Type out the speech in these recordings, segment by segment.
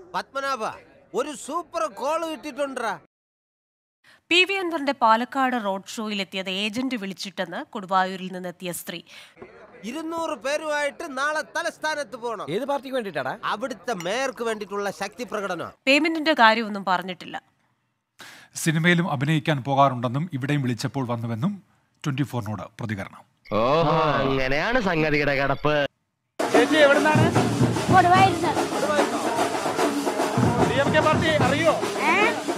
പത്മനാഭ ഒരു സൂപ്പർ കോള് കിട്ടിട്ടുണ്ടാ പി വി അൻവറിന്റെ പാലക്കാട് റോഡ് ഷോയിലെത്തിയത് ഏജന്റ് വിളിച്ചിട്ടെന്ന് കൊടുവായൂരിൽ നിന്നെത്തിയ സ്ത്രീ ഇരുന്നൂറ് പേരുമായിട്ട് നാളെ തലസ്ഥാനത്ത് പോകണം ഏത് പാർട്ടിക്ക് വേണ്ടിട്ടാടാ അവിടുത്തെ മേയർക്ക് വേണ്ടിയിട്ടുള്ള ശക്തി പ്രകടനം പേയ്മെന്റിന്റെ കാര്യമൊന്നും പറഞ്ഞിട്ടില്ല സിനിമയിലും അഭിനയിക്കാൻ പോകാറുണ്ടെന്നും ഇവിടെയും വിളിച്ചപ്പോൾ വന്നുവെന്നും ട്വന്റി ഫോറിനോട് പ്രതികരണം ഓഹോ അങ്ങനെയാണ് സംഗതിയുടെ കിടപ്പ് കൊടുവായിരുന്നു ഏ?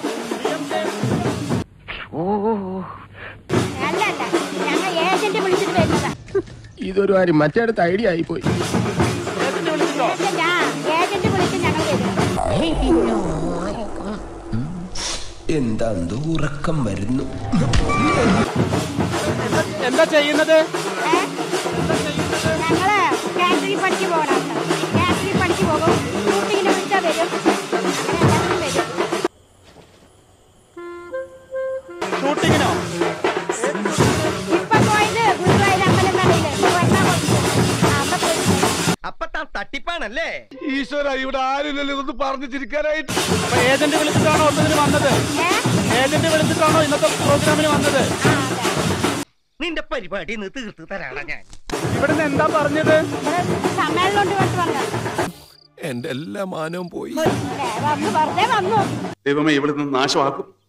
അല്ലല്ല ഞങ്ങൾ ഏജന്റ് വിളിച്ചിട്ട് വരുന്നതാ ഇതൊരു കാര്യം മറ്റേടത്ത് ഐഡിയ ആയി പോയി ഏജന്റ് ആ ഏജന്റ് വിളിച്ച് ഞങ്ങൾ വരും എന്താ ഉറക്കം വരുന്നു എന്താ ചെയ്യുന്നത് ഏ? ഞങ്ങള് കാറ്ററിംഗ് പണിക്ക് പോകണം കാറ്ററിംഗ് പണിക്ക് പോകും ഷൂട്ടിങ്ങിന് വിളിച്ചാൽ വരും അങ്ങനെ എല്ലാവരും വരും ഷൂട്ടിങ്ങിനോ ഇപ്പൊ പോയത് ഗുരുവായൂർ അമ്പലം നടയില് ഇപ്പൊ വന്നാ പോയി. ആ, അപ്പൊ പോയി. അപ്പൊ താൻ തട്ടിപ്പാണല്ലേ ഈശ്വര ഇവിടെ ആരില്ലല്ലോ ഇതൊന്ന് പറഞ്ഞു ചിരിക്കാനായിട്ട് ഏജന്റ് വിളിച്ചിട്ടാണോ ഒന്നതിന് വന്നത് ഏ? ഏജന്റ് വിളിച്ചിട്ടാണോ ഇന്നത്തെ പ്രോഗ്രാമിന് വന്നത് ആ, അതെ. നിന്റെ പരിപാടി ഇന്ന് തീർത്ത് തരാടാ ഞാൻ ഇവിടുന്ന് എന്താ പറഞ്ഞത് ഇവിടെ സമ്മേളനം കൊണ്ട് വന്ന് വന്നത് എന്റെ എല്ലാ മാനവും പോയി വന്ന് വെറുതെ വന്നു ദൈവമേ ഇവിടെ നിന്ന് നാശമാക്കും